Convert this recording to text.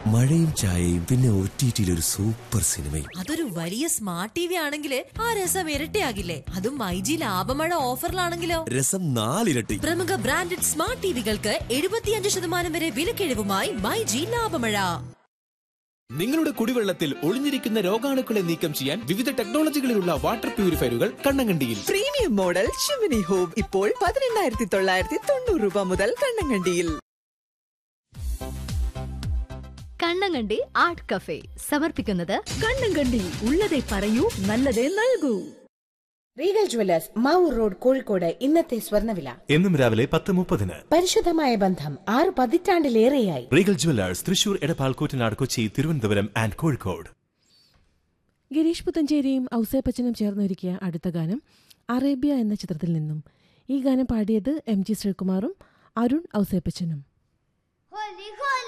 മഴയും ചായയും പിന്നെ ഒ ടി ടിയിൽ ഒരു സൂപ്പർ സിനിമയും അതൊരു വലിയ സ്മാർട്ട് ടി വി ആണെങ്കിൽ ആ രസം ഇരട്ടിയാകില്ലേ അതും മൈജി ലാഭമഴ ഓഫറിലാണെങ്കിലോ രസം നാലിരട്ടി പ്രമുഖ ബ്രാൻഡഡ് സ്മാർട്ട് ടിവികൾക്ക് എഴുപത്തിയഞ്ച് ശതമാനം വരെ വിലക്കിഴിവുമായി മൈജി ലാഭമഴ നിങ്ങളുടെ കുടിവെള്ളത്തിൽ ഒളിഞ്ഞിരിക്കുന്ന രോഗാണുക്കളെ നീക്കം ചെയ്യാൻ വിവിധ ടെക്നോളജികളിലുള്ള വാട്ടർ പ്യൂരിഫയറുകൾ കണ്ണങ്കണ്ടിയിൽ പ്രീമിയം മോഡൽ ഷിമിനി ഹോം ഇപ്പോൾ പതിനെണ്ണായിരത്തി തൊള്ളായിരത്തി തൊണ്ണൂറ് രൂപ മുതൽ കണ്ണങ്കണ്ടിയിൽ കണ്ണങ്കണ്ടി ആർട്ട് കഫേ സമർപ്പിക്കുന്നത് കണ്ണങ്കണ്ടി ഉള്ളതേ പറയൂ നല്ലതേ നൽകൂ Regal jewellers Mavoor road Kozhikode ഇന്നത്തെ സ്വർണ്ണവില എന്നും രാവിലെ പത്ത് മുപ്പതിന് പരിശുദ്ധമായ ബന്ധം ആറ് പതിറ്റാണ്ടിലേറെയായി Regal jewellers Thrissur Edappal Koottanad Kochi Thiruvananthapuram and Kozhikode Girish പുത്തഞ്ചേരിയും ഔസേപ്പച്ചനും ചേർന്നൊരുക്കിയ അടുത്ത ഗാനം അറേബ്യ എന്ന ചിത്രത്തിൽ നിന്നും ഈ ഗാനം പാടിയത് എം ജി ശ്രീകുമാറും അരുൺ ഔസേപ്പച്ചനും ഹോലി ഹോലി